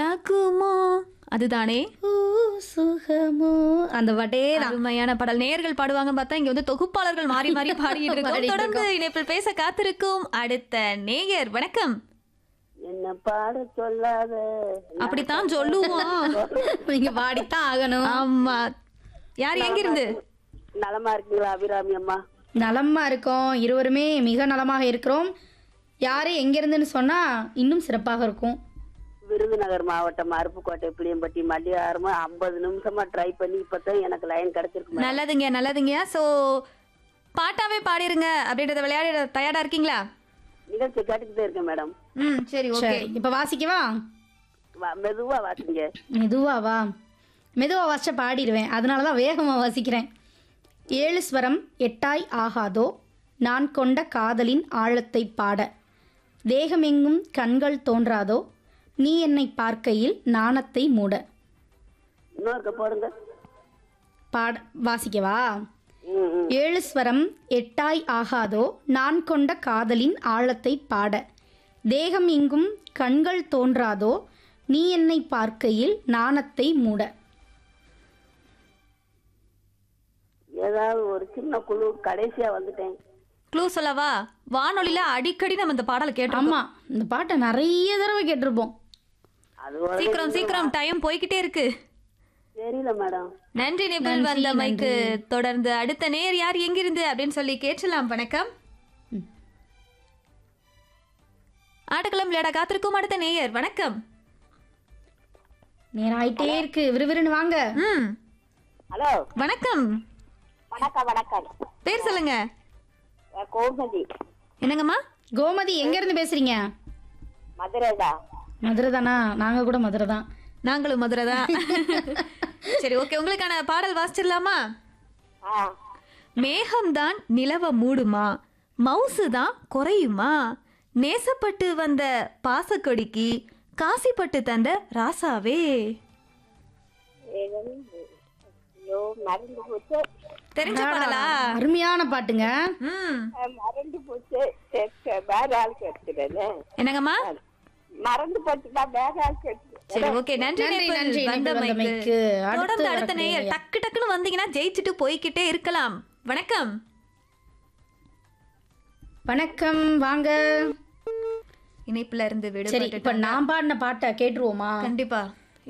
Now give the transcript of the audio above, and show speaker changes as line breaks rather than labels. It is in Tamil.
நகுமோ அதுதானே
ஊ, சுகமோ அந்த பாட்டே தான்
அருமையான பாடல் நேயர்கள் பாடுவாங்க பார்த்தா இங்க வந்து தொகுப்பாளர்கள் மாறி மாறி பாடிட்டு இருக்கோம்
பாடிட்டு
தொடர்ந்து இணைப்பில் பேச காத்திருக்கும் அடுத்த நேயர் வணக்கம்
என்ன பாட சொல்லாத
அப்படித்தான் சொல்லுவோம்
நீங்க பாடித்தான் ஆகணும்
ஆமா யார் எங்கிருந்து
நலமா இருக்கீங்களா அபிராமி அம்மா
நலமா இருக்கோம் இருவருமே மிக நலமாக இருக்கிறோம் யாரு எங்க இருந்துன்னு சொன்னா இன்னும் சிறப்பாக இருக்கும்
விருதுநகர் மாவட்டம் அருப்புக்கோட்டை புளியம்பட்டி மல்லிகாரமா ஐம்பது நிமிஷமா ட்ரை பண்ணி இப்பதான் எனக்கு லைன் கிடைச்சிருக்கு மேடம்.
நல்லதுங்க நல்லதுங்க சோ பாட்டாவே பாடிருங்க அப்படின்றத விளையாட தயாரா இருக்கீங்களா
நிகழ்ச்சி கேட்டுக்கிட்டே இருக்கேன் மேடம்
ம் சரி ஓகே
சரி இப்ப வாசிக்கவா
வா- மெதுவா வாசிங்க
மெதுவா வா மெதுவா வாசிச்சா பாடிடுவேன் அதனால தான் வேகமா வாசிக்கிறேன் ஏழு ஸ்வரம் எட்டாய் ஆகாதோ நான் கொண்ட காதலின் ஆழத்தை பாட தேகமெங்கும் கண்கள் தோன்றாதோ நீ என்னை பார்க்கையில் நாணத்தை மூட
இன்னொருக்க போடுங்க
பாட வாசிக்கவா
ம், ம்.
ஏழு ஸ்வரம் எட்டாய் ஆகாதோ நான் கொண்ட காதலின் ஆழத்தை பாட தேகம் எங்கும் கண்கள் தோன்றாதோ நீ என்னை பார்க்கையில் நாணத்தை மூட
ஏதாவது ஒரு சின்ன குழு கடைசியா வந்துட்டேன்
க்ளூ சொல்லவா வானொலியில அடிக்கடி நம்ம இந்த பாடலை கேட்டோம்
ஆமா இந்த பாட்டை நிறைய தடவை கேட்டிருப்போம்
அது ஒரு
சீக்கிரம் சீக்கிரம் டைம் போய்கிட்டே இருக்கு
தெரியல மேடம்
நன்றி நிபில் வந்தமைக்கு தொடர்ந்து அடுத்த நேர் யார் எங்கிருந்து அப்படின்னு சொல்லி கேட்கலாம் வணக்கம் ஆட்டக்களம் விளையாட காத்திருக்கும் அடுத்த நேயர் வணக்கம்
நேரம் ஆயிட்டே இருக்கு விறுவிறுன்னு வாங்க
ம்
ஹலோ
வணக்கம்
வணக்கம் வணக்கம்
பேர் சொல்லுங்க
கோமதி
என்னங்கம்மா
கோமதி எங்க இருந்து பேசுறீங்க
மதுரைதா
மதுரை தானா நாங்க கூட மதுரை தான்
நாங்களும் மதுரை தான் சரி ஓகே உங்களுக்கான பாடல் வாசிச்சிடலாமா
ஆ
மேகம்தான் நிலவ மூடுமா மவுசு தான் குறையுமா நேசப்பட்டு வந்த பாசக்கொடிக்கு காசிப்பட்டு தந்த ராசாவே
ஐயோ மறந்து போச்சு
தெரிஞ்ச பாடலா
அருமையான பாட்டுங்க
ம்
மறந்து போச்சு வேற ஆள் கேட்டுக்கிறேன்
என்னங்கம்மா
மறந்து போச்சுடா வேற ஆள் கேட்டு
சரி ஓகே நன்றி
நன்றி,
நேபிள்
நன்றி, நேபிள்
வந்தமைக்கு
வந்தமைக்கு. அடுத்து
தொடர்ந்து அடுத்த
வரக்கூடிய
நேயர் டக்கு டக்குன்னு வந்தீங்கன்னா ஜெயிச்சுட்டு போய்க்கிட்டே இருக்கலாம் வணக்கம்
வணக்கம் வாங்க
இணைப்புல இருந்து
சரி
விடுபட்டு
இப்ப நான் பாடின பாட்டை கேட்டுருவோமா
கண்டிப்பா